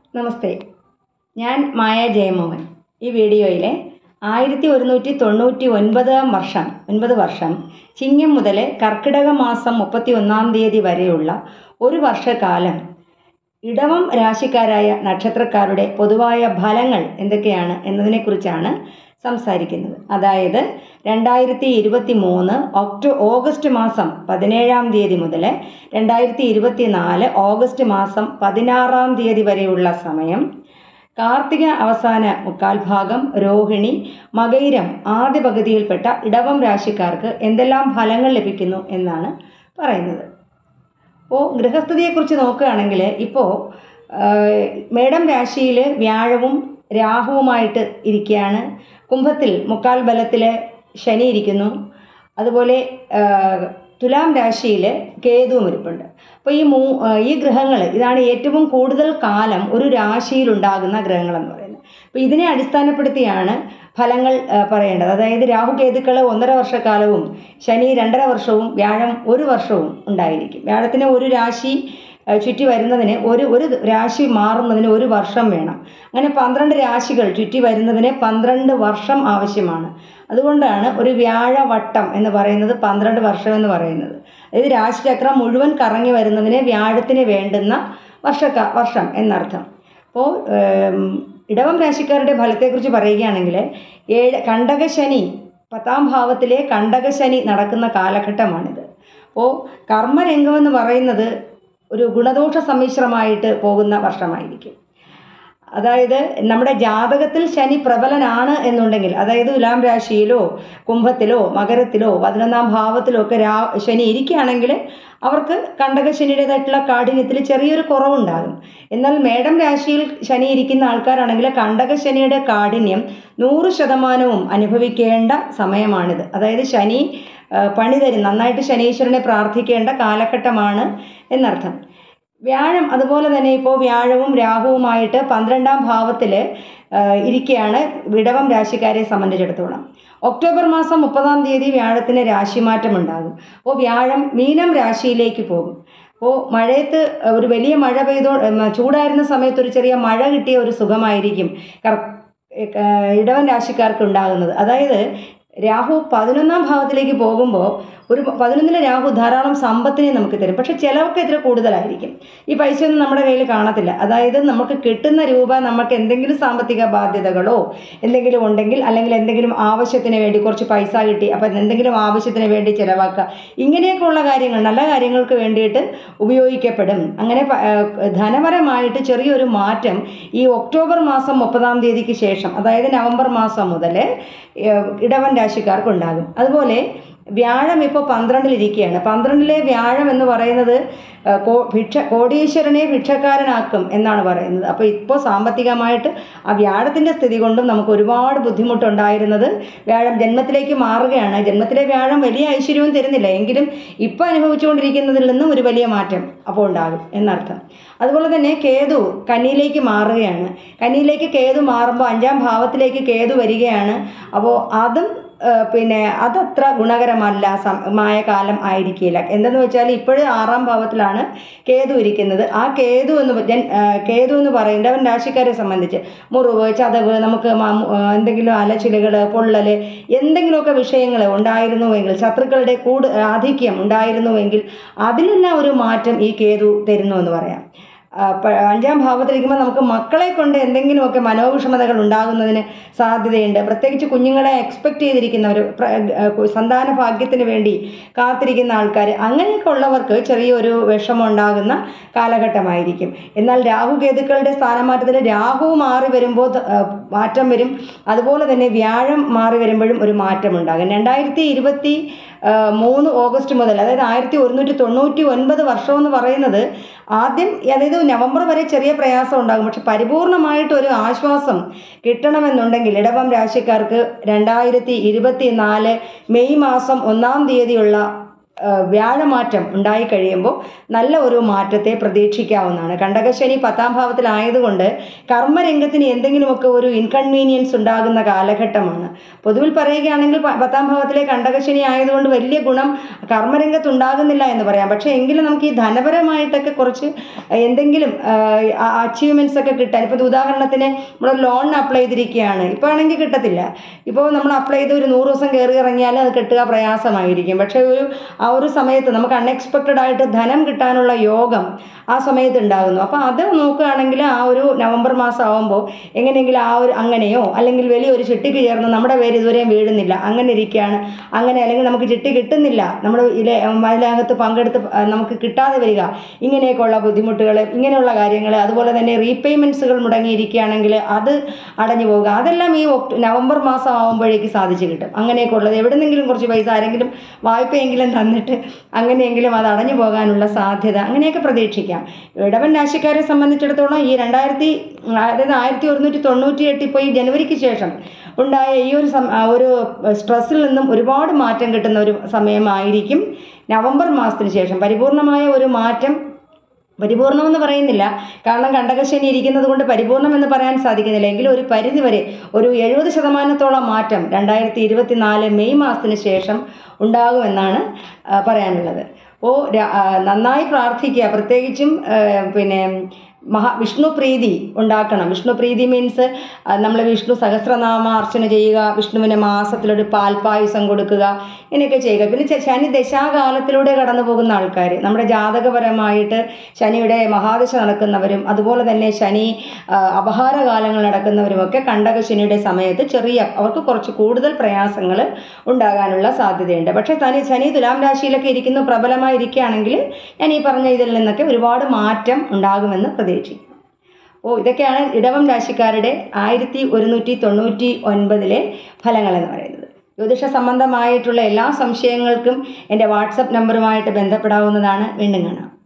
നമസ്തേ ഞാൻ മായ ജയമോഹൻ ഈ വീഡിയോയിലെ ആയിരത്തി ഒരുന്നൂറ്റി തൊണ്ണൂറ്റി ഒൻപതാം വർഷം ഒൻപത് വർഷം ചിങ്ങം മുതൽ കർക്കിടക മാസം മുപ്പത്തി ഒന്നാം തീയതി വരെയുള്ള ഒരു വർഷക്കാലം ഇടവം രാശിക്കാരായ നക്ഷത്രക്കാരുടെ പൊതുവായ ഫലങ്ങൾ എന്തൊക്കെയാണ് എന്നതിനെക്കുറിച്ചാണ് സംസാരിക്കുന്നത് അതായത് രണ്ടായിരത്തി ഇരുപത്തി മൂന്ന് ഒക്ടോ ഓഗസ്റ്റ് മാസം പതിനേഴാം തീയതി മുതൽ രണ്ടായിരത്തി ഇരുപത്തി നാല് ഓഗസ്റ്റ് മാസം പതിനാറാം തീയതി വരെയുള്ള സമയം കാർത്തിക അവസാന മുക്കാൽ ഭാഗം രോഹിണി മകയിരം ആദ്യ പകുതിയിൽപ്പെട്ട ഇടവം രാശിക്കാർക്ക് എന്തെല്ലാം ഫലങ്ങൾ ലഭിക്കുന്നു എന്നാണ് പറയുന്നത് അപ്പോൾ ഗൃഹസ്ഥിതിയെക്കുറിച്ച് നോക്കുകയാണെങ്കിൽ ഇപ്പോൾ മേടം രാശിയിൽ വ്യാഴവും രാഹുവുമായിട്ട് ഇരിക്കുകയാണ് കുംഭത്തിൽ മുക്കാൽ ബലത്തിൽ ശനി ഇരിക്കുന്നു അതുപോലെ തുലാം രാശിയിൽ കേതുവും ഇരിപ്പുണ്ട് അപ്പോൾ ഈ മൂ ഈ ഗ്രഹങ്ങൾ ഇതാണ് ഏറ്റവും കൂടുതൽ കാലം ഒരു രാശിയിൽ ഉണ്ടാകുന്ന ഗ്രഹങ്ങളെന്ന് പറയുന്നത് അപ്പോൾ ഇതിനെ അടിസ്ഥാനപ്പെടുത്തിയാണ് ഫലങ്ങൾ പറയേണ്ടത് അതായത് രാഹു കേതുക്കൾ ഒന്നര വർഷക്കാലവും ശനി രണ്ടര വർഷവും വ്യാഴം ഒരു വർഷവും ഉണ്ടായിരിക്കും വ്യാഴത്തിന് ഒരു രാശി ചുറ്റി വരുന്നതിന് ഒരു ഒരു രാശി മാറുന്നതിന് ഒരു വർഷം വേണം അങ്ങനെ പന്ത്രണ്ട് രാശികൾ ചുറ്റി വരുന്നതിന് പന്ത്രണ്ട് വർഷം ആവശ്യമാണ് അതുകൊണ്ടാണ് ഒരു വ്യാഴവട്ടം എന്ന് പറയുന്നത് പന്ത്രണ്ട് വർഷം എന്ന് പറയുന്നത് അതായത് രാശിചക്രം മുഴുവൻ കറങ്ങി വരുന്നതിന് വ്യാഴത്തിന് വേണ്ടുന്ന വർഷക്ക വർഷം എന്നർത്ഥം അപ്പോൾ ഇടവം രാശിക്കാരുടെ ഫലത്തെക്കുറിച്ച് പറയുകയാണെങ്കിൽ ഏഴ് കണ്ടകശനി പത്താം ഭാവത്തിലെ കണ്ടകശനി നടക്കുന്ന കാലഘട്ടമാണിത് അപ്പോൾ കർമ്മരംഗമെന്ന് പറയുന്നത് ഒരു ഗുണദോഷ സമ്മിശ്രമായിട്ട് പോകുന്ന വർഷമായിരിക്കും അതായത് നമ്മുടെ ജാതകത്തിൽ ശനി പ്രബലനാണ് എന്നുണ്ടെങ്കിൽ അതായത് തുലാം രാശിയിലോ കുംഭത്തിലോ മകരത്തിലോ പതിനൊന്നാം ഭാവത്തിലോ ഒക്കെ രാ ശനി ഇരിക്കുകയാണെങ്കിൽ അവർക്ക് കണ്ടകശനിയുടേതായിട്ടുള്ള കാഠിന്യത്തിൽ ചെറിയൊരു കുറവുണ്ടാകും എന്നാൽ മേടം രാശിയിൽ ശനി ഇരിക്കുന്ന ആൾക്കാരാണെങ്കിൽ കണ്ടകശനിയുടെ കാഠിന്യം നൂറ് ശതമാനവും അനുഭവിക്കേണ്ട സമയമാണിത് അതായത് ശനി പണി തരും നന്നായിട്ട് ശനീശ്വരനെ പ്രാർത്ഥിക്കേണ്ട കാലഘട്ടമാണ് എന്നർത്ഥം വ്യാഴം അതുപോലെ തന്നെ ഇപ്പോൾ വ്യാഴവും രാഹുവുമായിട്ട് പന്ത്രണ്ടാം ഭാവത്തിൽ ഇരിക്കുകയാണ് വിടവം രാശിക്കാരെ സംബന്ധിച്ചിടത്തോളം ഒക്ടോബർ മാസം മുപ്പതാം തീയതി വ്യാഴത്തിന് രാശിമാറ്റം ഉണ്ടാകും അപ്പോൾ വ്യാഴം മീനം രാശിയിലേക്ക് പോകും അപ്പോൾ മഴയത്ത് ഒരു വലിയ മഴ പെയ്തോ ചൂടായിരുന്ന സമയത്ത് ഒരു ചെറിയ മഴ കിട്ടിയ ഒരു സുഖമായിരിക്കും ഇടവൻ രാശിക്കാർക്ക് ഉണ്ടാകുന്നത് അതായത് രാഹു പതിനൊന്നാം ഭാവത്തിലേക്ക് പോകുമ്പോൾ ഒരു പതിനൊന്നിലെ രാഹു ധാരാളം സമ്പത്തിനെ നമുക്ക് തരും പക്ഷെ ചിലവൊക്കെ ഇത്ര കൂടുതലായിരിക്കും ഈ പൈസയൊന്നും നമ്മുടെ കയ്യിൽ കാണത്തില്ല അതായത് നമുക്ക് കിട്ടുന്ന രൂപ നമുക്ക് എന്തെങ്കിലും സാമ്പത്തിക ബാധ്യതകളോ എന്തെങ്കിലും ഉണ്ടെങ്കിൽ അല്ലെങ്കിൽ എന്തെങ്കിലും ആവശ്യത്തിന് വേണ്ടി കുറച്ച് പൈസ കിട്ടി അപ്പം എന്തെങ്കിലും ആവശ്യത്തിന് വേണ്ടി ചിലവാക്കുക ഇങ്ങനെയൊക്കെയുള്ള കാര്യങ്ങൾ നല്ല കാര്യങ്ങൾക്ക് വേണ്ടിയിട്ട് ഉപയോഗിക്കപ്പെടും അങ്ങനെ ധനപരമായിട്ട് ചെറിയൊരു മാറ്റം ഈ ഒക്ടോബർ മാസം മുപ്പതാം തീയതിക്ക് ശേഷം അതായത് നവംബർ മാസം മുതൽ ഇടവൻ രാശിക്കാർക്കുണ്ടാകും അതുപോലെ വ്യാഴം ഇപ്പോൾ പന്ത്രണ്ടിലിരിക്കുകയാണ് പന്ത്രണ്ടിലെ വ്യാഴം എന്ന് പറയുന്നത് ഭിക്ഷ കോടീശ്വരനെ ഭിക്ഷക്കാരനാക്കും എന്നാണ് പറയുന്നത് അപ്പോൾ ഇപ്പോൾ സാമ്പത്തികമായിട്ട് ആ വ്യാഴത്തിൻ്റെ സ്ഥിതി കൊണ്ടും നമുക്ക് ഒരുപാട് ബുദ്ധിമുട്ടുണ്ടായിരുന്നത് വ്യാഴം ജന്മത്തിലേക്ക് മാറുകയാണ് ജന്മത്തിലെ വ്യാഴം വലിയ ഐശ്വര്യവും തരുന്നില്ല എങ്കിലും ഇപ്പോൾ അനുഭവിച്ചുകൊണ്ടിരിക്കുന്നതിൽ നിന്നും ഒരു വലിയ മാറ്റം അപ്പോൾ ഉണ്ടാകും എന്നർത്ഥം അതുപോലെ തന്നെ കേതു കന്നിയിലേക്ക് മാറുകയാണ് കന്നിയിലേക്ക് കേതു മാറുമ്പോൾ അഞ്ചാം ഭാവത്തിലേക്ക് കേതു വരികയാണ് അപ്പോൾ അതും പിന്നെ അതത്ര ഗുണകരമല്ല മായ കാലം ആയിരിക്കില്ല എന്തെന്ന് വെച്ചാൽ ഇപ്പോഴും ആറാം ഭാവത്തിലാണ് കേതു ഇരിക്കുന്നത് ആ കേതു എന്ന് കേതു എന്ന് പറയുന്നവൻ രാശിക്കാരെ സംബന്ധിച്ച് മുറിവ് ചതവ് നമുക്ക് എന്തെങ്കിലും അലച്ചിലുകൾ പൊള്ളൽ എന്തെങ്കിലുമൊക്കെ വിഷയങ്ങൾ ഉണ്ടായിരുന്നുവെങ്കിൽ ശത്രുക്കളുടെ കൂട് ആധിക്യം ഉണ്ടായിരുന്നുവെങ്കിൽ അതിനെല്ലാം ഒരു മാറ്റം ഈ കേതു തരുന്നു എന്ന് പറയാം അഞ്ചാം ഭാവത്തിലിരിക്കുമ്പോൾ നമുക്ക് മക്കളെ കൊണ്ട് എന്തെങ്കിലുമൊക്കെ മനോവിഷമതകൾ ഉണ്ടാകുന്നതിന് സാധ്യതയുണ്ട് പ്രത്യേകിച്ച് കുഞ്ഞുങ്ങളെ എക്സ്പെക്റ്റ് ചെയ്തിരിക്കുന്നവർ സന്താന ഭാഗ്യത്തിന് വേണ്ടി കാത്തിരിക്കുന്ന ആൾക്കാർ അങ്ങനെയൊക്കെ ഉള്ളവർക്ക് ചെറിയൊരു വിഷമം ഉണ്ടാകുന്ന കാലഘട്ടമായിരിക്കും എന്നാൽ രാഹു കേതുക്കളുടെ സ്ഥാനമാറ്റത്തിൽ രാഹു മാറി വരുമ്പോൾ മാറ്റം വരും അതുപോലെ തന്നെ വ്യാഴം മാറി വരുമ്പോഴും ഒരു മാറ്റം ഉണ്ടാകും രണ്ടായിരത്തി ഇരുപത്തി മൂന്ന് ഓഗസ്റ്റ് മുതൽ അതായത് ആയിരത്തി ഒരുന്നൂറ്റി തൊണ്ണൂറ്റി ഒൻപത് വർഷം എന്ന് പറയുന്നത് ആദ്യം അതായത് നവംബർ വരെ ചെറിയ പ്രയാസം ഉണ്ടാകും പക്ഷെ പരിപൂർണമായിട്ട് ഒരു ആശ്വാസം കിട്ടണമെന്നുണ്ടെങ്കിൽ ഇടവം രാശിക്കാർക്ക് രണ്ടായിരത്തി ഇരുപത്തി നാല് മെയ് മാസം ഒന്നാം തീയതിയുള്ള ആ, വ്യാഴമാറ്റം ഉണ്ടായി കഴിയുമ്പോൾ നല്ല ഒരു മാറ്റത്തെ പ്രതീക്ഷിക്കാവുന്നതാണ് കണ്ടകശനി പത്താം ഭാവത്തിലായതുകൊണ്ട് കർമ്മരംഗത്തിന് എന്തെങ്കിലുമൊക്കെ ഒരു ഇൻകൺവീനിയൻസ് ഉണ്ടാകുന്ന കാലഘട്ടമാണ് പൊതുവിൽ പറയുകയാണെങ്കിൽ പ- പത്താം ഭാവത്തിലെ കണ്ടകശനി ആയതുകൊണ്ട് വലിയ ഗുണം കർമ്മരംഗത്ത് ഉണ്ടാകുന്നില്ല എന്ന് പറയാം പക്ഷേ എങ്കിലും നമുക്ക് ഈ ധനപരമായിട്ടൊക്കെ കുറച്ച് എന്തെങ്കിലും അച്ചീവ്മെൻറ്റ്സ് ഒക്കെ കിട്ടാൻ ഇപ്പോൾ ഉദാഹരണത്തിന് നമ്മൾ ലോണിന് അപ്ലൈ ചെയ്തിരിക്കുകയാണ് ഇപ്പോൾ ആണെങ്കിൽ കിട്ടത്തില്ല ഇപ്പോൾ നമ്മൾ അപ്ലൈ ചെയ്ത് ഒരു നൂറ് ദിവസം കയറി ഇറങ്ങിയാൽ അത് കിട്ടുക പ്രയാസമായിരിക്കും പക്ഷേ ഒരു ആ ഒരു സമയത്ത് നമുക്ക് അൺഎക്സ്പെക്റ്റഡ് ആയിട്ട് ധനം കിട്ടാനുള്ള യോഗം ആ സമയത്ത് ഉണ്ടാകുന്നു അപ്പോൾ അത് നോക്കുകയാണെങ്കിൽ ആ ഒരു നവംബർ മാസം ആകുമ്പോൾ എങ്ങനെയെങ്കിലും ആ ഒരു അങ്ങനെയോ അല്ലെങ്കിൽ വലിയൊരു ചിട്ടിക്ക് ചേർന്ന് നമ്മുടെ പേര് ഇതുവരെയും വീഴുന്നില്ല അങ്ങനെ ഇരിക്കുകയാണ് അങ്ങനെ അല്ലെങ്കിൽ നമുക്ക് ചിട്ടി കിട്ടുന്നില്ല നമ്മൾ ഇതിലെ അതിനകത്ത് പങ്കെടുത്ത് ആ, നമുക്ക് കിട്ടാതെ വരിക ഇങ്ങനെയൊക്കെയുള്ള ബുദ്ധിമുട്ടുകൾ ഇങ്ങനെയുള്ള കാര്യങ്ങൾ അതുപോലെ തന്നെ റീപേയ്മെൻറ്റ്സുകൾ മുടങ്ങിയിരിക്കുകയാണെങ്കിൽ അത് അടഞ്ഞു പോകുക അതെല്ലാം ഈ ഒക്ടോ നവംബർ മാസം ആകുമ്പോഴേക്ക് സാധിച്ചു കിട്ടും അങ്ങനെയൊക്കെ ഉള്ളത് എവിടെന്നെങ്കിലും കുറച്ച് പൈസ ആരെങ്കിലും വായ്പയെങ്കിലും തന്നിട്ട് അങ്ങനെയെങ്കിലും അത് അടഞ്ഞു പോകാനുള്ള സാധ്യത അങ്ങനെയൊക്കെ പ്രതീക്ഷിക്കാം ഇടവൻ രാശിക്കാരെ സംബന്ധിച്ചിടത്തോളം ഈ രണ്ടായിരത്തി അതായത് ആയിരത്തി ഒരുന്നൂറ്റി തൊണ്ണൂറ്റി എട്ട് ഇപ്പോൾ ഈ ജനുവരിക്ക് ശേഷം ഉണ്ടായ ഈ ഒരു സം ആ ഒരു സ്ട്രെസ്സിൽ നിന്നും ഒരുപാട് മാറ്റം കിട്ടുന്ന ഒരു സമയമായിരിക്കും നവംബർ മാസത്തിന് ശേഷം പരിപൂർണമായ ഒരു മാറ്റം പരിപൂർണമെന്ന് പറയുന്നില്ല കാരണം കണ്ടകശനി ഇരിക്കുന്നത് കൊണ്ട് പരിപൂർണം എന്ന് പറയാൻ സാധിക്കുന്നില്ല എങ്കിലും ഒരു പരിധി വരെ ഒരു എഴുപത് ശതമാനത്തോളം മാറ്റം രണ്ടായിരത്തി ഇരുപത്തി നാല് മെയ് മാസത്തിന് ശേഷം ഉണ്ടാകുമെന്നാണ് ആ, പറയാനുള്ളത് അപ്പോൾ നന്നായി പ്രാർത്ഥിക്കുക പ്രത്യേകിച്ചും ആ, പിന്നെ മഹാ വിഷ്ണു പ്രീതി ഉണ്ടാക്കണം വിഷ്ണു പ്രീതി മീൻസ് നമ്മൾ വിഷ്ണു സഹസ്രനാമ അർച്ചന ചെയ്യുക വിഷ്ണുവിന് മാസത്തിലൊരു പാൽപ്പായസം കൊടുക്കുക ഇങ്ങനെയൊക്കെ ചെയ്യുക പിന്നെ ച- ശനി ദശാകാലത്തിലൂടെ കടന്നു പോകുന്ന ആൾക്കാർ നമ്മുടെ ജാതകപരമായിട്ട് ശനിയുടെ മഹാദശ നടക്കുന്നവരും അതുപോലെ തന്നെ ശനി ആ, അപഹാരകാലങ്ങൾ നടക്കുന്നവരുമൊക്കെ കണ്ടക ശനിയുടെ സമയത്ത് ചെറിയ അവർക്ക് കുറച്ച് കൂടുതൽ പ്രയാസങ്ങൾ ഉണ്ടാകാനുള്ള സാധ്യതയുണ്ട് പക്ഷേ തനി ശനി തുലാം രാശിയിലൊക്കെ ഇരിക്കുന്നു പ്രബലമായിരിക്കുകയാണെങ്കിൽ ഞാൻ ഈ പറഞ്ഞ ഇതിൽ നിന്നൊക്കെ ഒരുപാട് മാറ്റം ഉണ്ടാകുമെന്ന് പ്രതീക്ഷിക്കുന്നു ഓ ഇതൊക്കെയാണ് ഇടവം രാശിക്കാരുടെ ആയിരത്തി ഒരുന്നൂറ്റി തൊണ്ണൂറ്റി ഒൻപതിലെ ഫലങ്ങൾ എന്ന് പറയുന്നത് ജ്യോതിഷ സംബന്ധമായിട്ടുള്ള എല്ലാ സംശയങ്ങൾക്കും എൻ്റെ വാട്സപ്പ് നമ്പറുമായിട്ട് ബന്ധപ്പെടാവുന്നതാണ് വീണ്ടും കാണാം